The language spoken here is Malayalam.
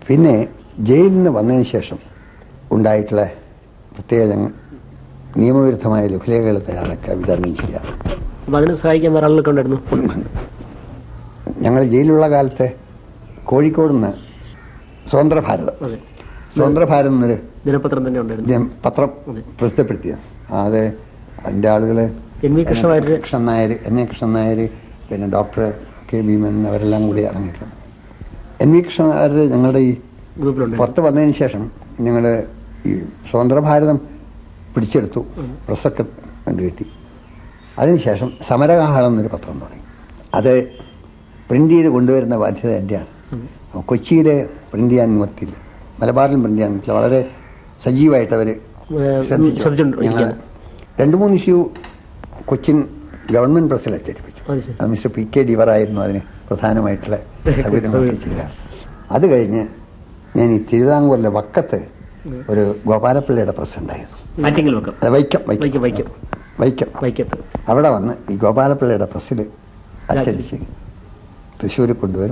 പിന്നെ ജയിലിൽ നിന്ന് വന്നതിന് ശേഷം ഉണ്ടായിട്ടുള്ള പ്രത്യേക ഞങ്ങ- നിയമവിരുദ്ധമായ ലഘുലേഖകൾ തയ്യാറാക്കുക വിതരണം ചെയ്യുക അപ്പൊ അതിന് സഹായിക്കാൻ വേറെ ആളുകളൊക്കെ ഉണ്ടായിരുന്നു ഞങ്ങൾ ജയിലിലുള്ള കാലത്ത് കോഴിക്കോട് നിന്ന് സ്വതന്ത്ര ഭാരതം അതെ സ്വതന്ത്ര ഭാരതം എന്നൊരു ദിനപത്രം തന്നെ ഉണ്ടായിരുന്നു ഇദ്ദേഹം പത്രം അതെ. പ്രസിദ്ധപ്പെടുത്തിയ അത് അതിൻ്റെ ആളുകൾ N V Krishna Warrier Krishnan Nair N A Krishnan Nair പിന്നെ ഡോക്ടർ കെ ഭീമൻ അവരെല്ലാം കൂടി ഇറങ്ങിയിട്ടുണ്ട് എൻ വി കൃഷ്ണൻ നായർ ഞങ്ങളുടെ ഈ ഗ്രൂപ്പിലുണ്ടായിരുന്നു പുറത്ത് വന്നതിന് ശേഷം ഞങ്ങൾ ഈ സ്വതന്ത്ര ഭാരതം പിടിച്ചെടുത്തു പ്രസക്ക കണ്ടു കിട്ടി അതിനുശേഷം സമരകാഹളം എന്നൊരു പത്രം തുടങ്ങി അത് പ്രിന്റ് ചെയ്ത് കൊണ്ടുവരുന്ന ബാധ്യത എൻ്റെയാണ് അപ്പോൾ കൊച്ചിയിൽ പ്രിന്റ് ചെയ്യാൻ നിവർത്തിയില്ല മലബാറിലും പ്രിന്റ് ചെയ്യാൻ പറ്റില്ല വളരെ സജീവമായിട്ട് അവർ ഏഹ് ശ്രദ്ധിച്ചു ശ്രദ്ധിച്ചുകൊണ്ട് ഞങ്ങൾ ഇരിക്കുകയാണ്. രണ്ട് മൂന്ന് ഇഷ്യൂ കൊച്ചിൻ ഗവൺമെന്റ് പ്രസ്സിൽ അച്ചടിപ്പിച്ചു അത് ശരി. അത് മിസ്റ്റർ പി കെ ഡിവറായിരുന്നു അതിന് പ്രധാനമായിട്ടുള്ള സൗകര്യം ചെയ്തില്ല അത് കഴിഞ്ഞ് ഞാൻ ഈ തിരുവിതാംകൂറിലെ വക്കത്ത് ഒരു ഗോപാലപ്പിള്ളയുടെ പ്രസ് ഉണ്ടായിരുന്നു ആറ്റിങ്ങൽ വെക്കാം അത് വൈക്കം വൈക്കം വൈക്കം വൈക്കം വൈക്കത്ത് അവിടെ വന്ന് ഈ ഗോപാലപ്പിള്ളയുടെ പ്രസ്സിൽ അച്ചടിച്ച് തൃശ്ശൂർ കൊണ്ടുവരും